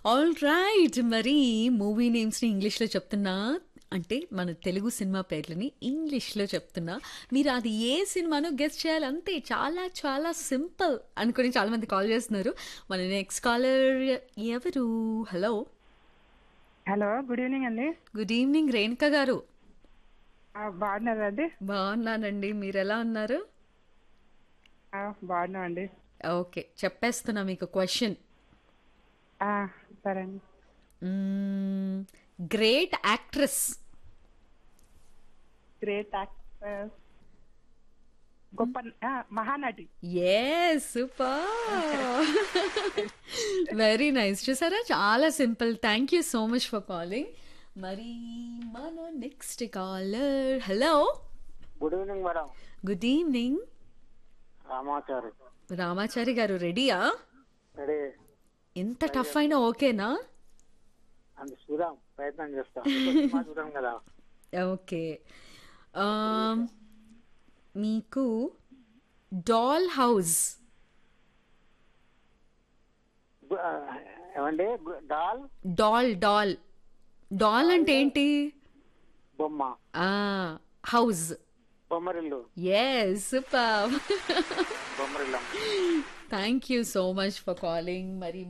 all right మరి movie నేమ్స్ని ఇంగ్లీష్లో చెప్తున్నా అంటే మన తెలుగు సినిమా పేర్లని ఇంగ్లీష్లో చెప్తున్నా మీరు అది ఏ సినిమానో గెస్ట్ చేయాలి అంతే చాలా చాలా సింపుల్ అనుకుని చాలామంది కాల్ చేస్తున్నారు మన నెక్స్ట్ కాలర్ ఎవరు హలో హలో గుడ్ ఈవినింగ్ అండి గుడ్ ఈవినింగ్ రేణుక గారు ఆ, బాగున్నారా అండి బాగున్నానండి మీరు ఎలా ఉన్నారు ఆ, బాగున్నాం అండి ఓకే చెప్పేస్తున్నా మీకు క్వశ్చన్ ఆ, సరే అండి గ్రేట్ యాక్ట్రెస్ గ్రేట్ యాక్టర్ గొప్ప ఆ, మహానటి ఏ సూపర్ వెరీ నైస్ చూసారా చాలా simple thank you so much for calling మరి మన next caller hello good evening madam good evening Ramachari Ramachari garu రెడీయా రెడీ ఎంత టఫ్ అయినా ఓకేనా అంత చూద్దాం ప్రయత్నం చేస్తాం సినిమా చూద్దాం కదా ఓకే మీకు డాల్ హౌస్ గు- ఆ, ఏమండి గు- డాల్ డాల్ డాల్ డాల్ అంటే ఏంటి బొమ్మ house Bommarillu yes super Bommarillu thank you so much for calling మరి